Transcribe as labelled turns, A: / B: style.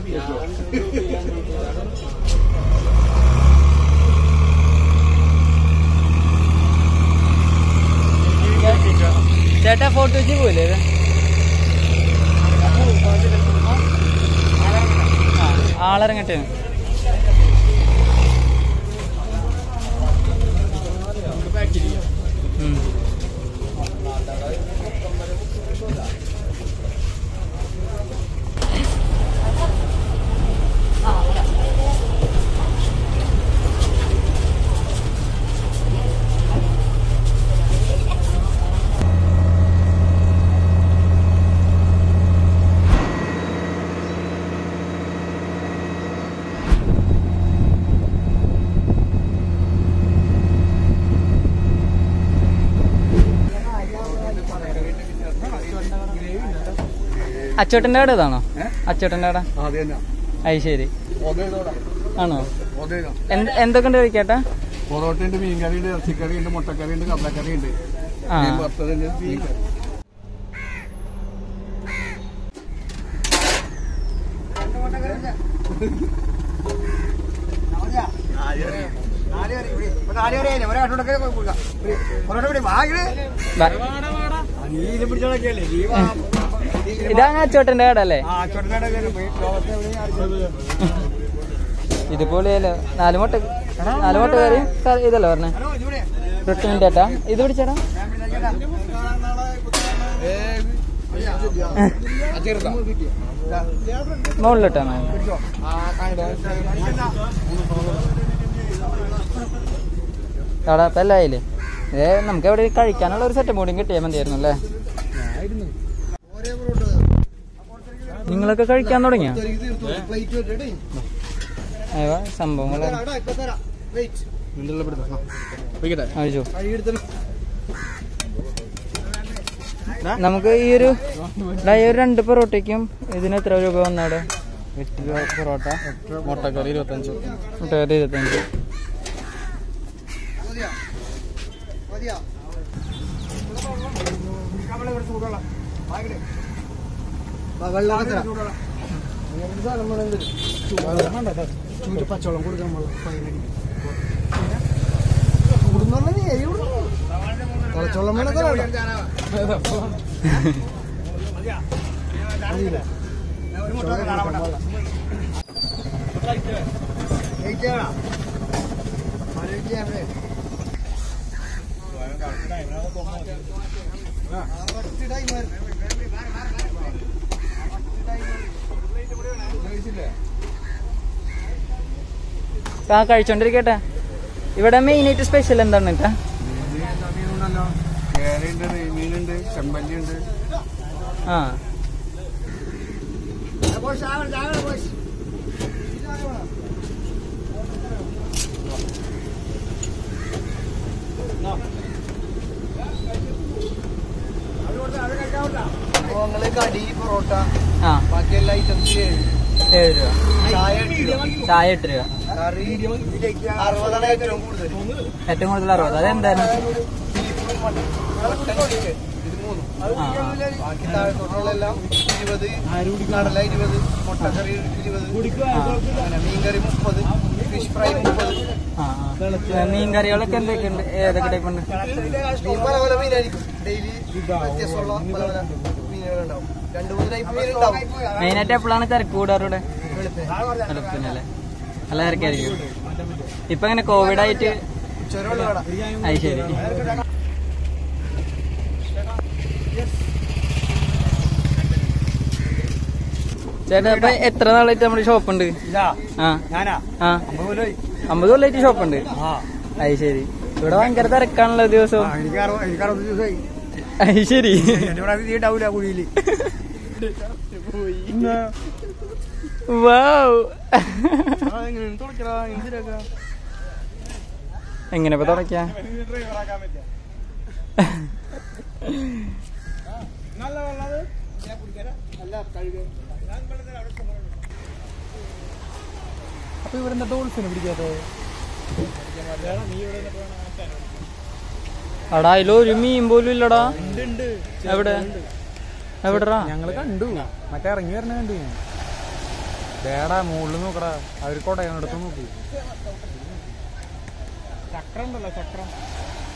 A: ചേട്ടാ ഫോട്ടോ വെച്ച് പോയില്ലേ ഇത്? ആ, ആളിറങ്ങട്ടെ ഉം. അച്ചോട്ടന്റെ കട ഇതാണോ അച്ചോട്ടന്റെ കട
B: അത് തന്നെ
A: അത് ശരി
B: ഒതേതോടാ
A: ആണോ
B: ഒതേതാ
A: എന്ത് എന്തൊക്കെ ഉണ്ട് കഴിക്കാട്ടാ
B: പൊറോട്ടയുണ്ട് മീൻകറിയുണ്ട് ഇറച്ചിക്കറിയുണ്ട് മുട്ടക്കറിയുണ്ട് കടലക്കറിയുണ്ട്
A: ആ
B: മീൻ വറുത്തതുണ്ട് മീൻ കറി
A: ബ- ഇതാണ് അച്ചോട്ടന്റെ കട അല്ലേ ഇതുപോലെയല്ലോ നാല് മുട്ട നാല് മുട്ട കറി കറി ഇതല്ലേ പറഞ്ഞേ റൊട്ടിന്റെ ഏട്ടാ ഇത് പിടിച്ചേടാ മുകളിലിട്ടാണ് അവിടെ അപ്പൊ എല്ലാം ആയില്ലേ ഏ നമുക്ക് എവിടെ കഴിക്കാനുള്ള ഒരു സെറ്റപ്പ് കൂടി കിട്ടിയാൽ മതിയായിരുന്നു അല്ലേ നിങ്ങളൊക്കെ കഴിക്കാൻ തുടങ്ങിയോ അയ്യോ സംഭവങ്ങൾ അഴിച്ചു നമുക്ക് ഈ ഒരു ഡാ, ഈ ഒരു രണ്ട് പൊറോട്ടയ്ക്കും ഇതിന് എത്ര രൂപ വന്നാടെ എട്ട് രൂപ പൊറോട്ട
B: മുട്ടക്കറി ഇരുപത്തഞ്ച്
A: മുട്ടക്കറി ഇരുപത്തഞ്ച്
B: പച്ചവെള്ളം കൊടുക്കാൻ തിളച്ചോളം
A: ആ കഴിച്ചോണ്ടിരിക്കട്ടെ ഇവിടെ മെയിൻ ആയിട്ട് സ്പെഷ്യൽ എന്താണ് കേട്ടാ
B: കേരയുണ്ട് നെയ്മീനുണ്ട് ചെമ്പല്ലിയുണ്ട്
A: ആ
B: ഞങ്ങള് കടി പൊറോട്ട
A: ആ
B: ബാക്കി എല്ലാ ഐറ്റംസ്
A: ഏഴ് രൂപ
B: ചായ എട്ട് രൂപ.
A: ചായ എട്ട് രൂപ
B: കറി അറുപതാണ് ഏറ്റവും കൂടുതൽ
A: ഏറ്റവും കൂടുതൽ അറുപത് അതെന്തായിരുന്നു
B: ബീഫ് മട്ടൻ ചിക്കൻ ഇത് മൂന്നും
A: ആ ആ.
B: ബാക്കി താഴത്തോട്ടുള്ളെല്ലാം ഇരുപത് കടല ഇരുപത് മുട്ടക്കറി ഇരുപത് അങ്ങനെ മീൻകറി മുപ്പത് ഫിഷ് ഫ്രൈ മുപ്പത്
A: ആ ആ. മീൻ കറികളൊക്കെ എന്തൊക്കെയുണ്ട് ഏതൊക്കെ ടൈപ്പ് ഉണ്ട്
B: മീൻ പല പല മീനായിരിക്കും ഡെയിലി വ്യത്യസ്തമുള്ള പല പല മീനുകളുണ്ടാവും രണ്ട് മൂന്ന് ടൈപ്പ് മീനുണ്ടാവും
A: മെയിനായിട്ട് എപ്പോഴാണ് തിരക്ക് കൂടാറ് ഇവിടെ
B: വെളുപ്പ്
A: വെളുപ്പിനല്ലേ നല്ല തിരക്കായിരിക്കും ഇപ്പൊ എങ്ങനെ കോവിഡ് ആയിട്ട്
B: ഉച്ചവരെയുള്ള കട
A: അത് ശരി ചേട്ടാ ഇപ്പൊ എത്ര നാളായിട്ട് നമ്മുടെ ഷോപ്പ് ഉണ്ട്
B: ഇതാ
A: ആ
B: ഞാനാ
A: ആ
B: അമ്പത് കൊല്ലായി
A: അമ്പത് കൊല്ലായിട്ട് ഷോപ്പ് ഉണ്ട്
B: ആ
A: അത് ശരി ഇവിടെ ഭയങ്കര തിരക്കാണല്ലോ ദിവസവും
B: എനിക്ക് അറുപത് എനിക്ക് അറുപത് ദിവസമായി
A: അത് ശരി
B: എന്റെ ഇവിടെ വിധി ഉണ്ടാവില്ല കുഴിയില്
A: വാവ്
B: എങ്ങനെ തുടക്കടാ എന്തിനാക്കാ
A: എങ്ങനെ ഇപ്പൊ തുടക്കാ
B: ഡ്രൈവറാക്കാൻ പറ്റിയ നല്ല വെള്ളത് ഞാൻ കുടിക്കാനാ അല്ല കഴുകാൻ
A: അപ്പൊ ഇവിടെ എന്താ ഡോൾഫിനെ പിടിക്കാത്തത് അടാ അതിലൊരു മീൻ പോലും ഇല്ലടാ എവിടെ എവിടെടാ
B: ഞങ്ങള് കണ്ടു മറ്റേ ഇറങ്ങി വരണ കണ്ടു ഞാൻ
C: വേടാ മുകളിൽ നോക്കടാ അവർ കൊടയണെടുത്ത് നോക്കി
D: ചക്രം ഉണ്ടല്ലോ ചക്രം